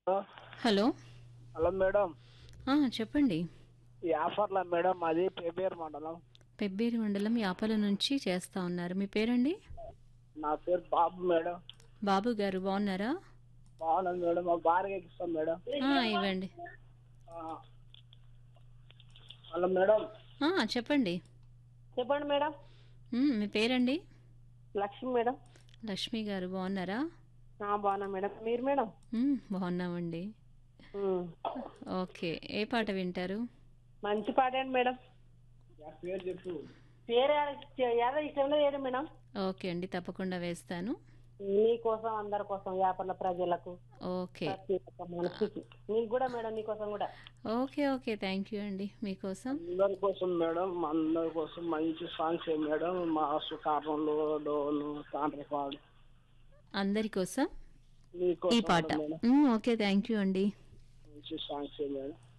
Hello hello madam ఆ, చెప్పండి ఈ ఆఫర్లా మేడం మాది పేపేరు మండలం పెబ్బేరు మండలం యాపల నుంచి చేస్తా ఉన్నారు మీ పేరండి నా పేరు బాబు మేడం బాబు గారు బాగున్నారా బాగున్నాను మేడం మా భార్యకి ఇస్తాం మేడం ఆ, ఇవ్వండి ఆ. హలో మేడం ఆ, చెప్పండి చెప్పండి మేడం మ్, మీ పేరండి లక్ష్మి మేడం లక్ష్మి గారు బాగున్నారా ఆ, బాగున్నా మేడం మీరు మేడం మ్, బాగున్నామండి ఉమ్. ఓకే ఏ పాట వింటారు మంచి పాడండి మేడం నా పేరు చెప్పు పేరు ఏదో ఇష్టంలో ఏడు మేడం ఓకే అండి తప్పకుండా వేస్తాను నీకోసం అందరి కోసం వ్యాపార ప్రజలకు ఓకే ప్రతి ఒక్క మనిషికి నీకు కూడా మేడం నీకోసం కూడా ఓకే ఓకే థ్యాంక్ యూ అండి మీకోసం అందరి కోసం మేడం అందరి కోసం మంచి సాంగ్స్ ఏ మేడం మా కారణంలో డోలు తాండ్రపాడు అందరి కోసం ఈ మీకోసం పాట madam hmm, okay thank you అండి మంచి సాంగ్స్ ఏ మేడం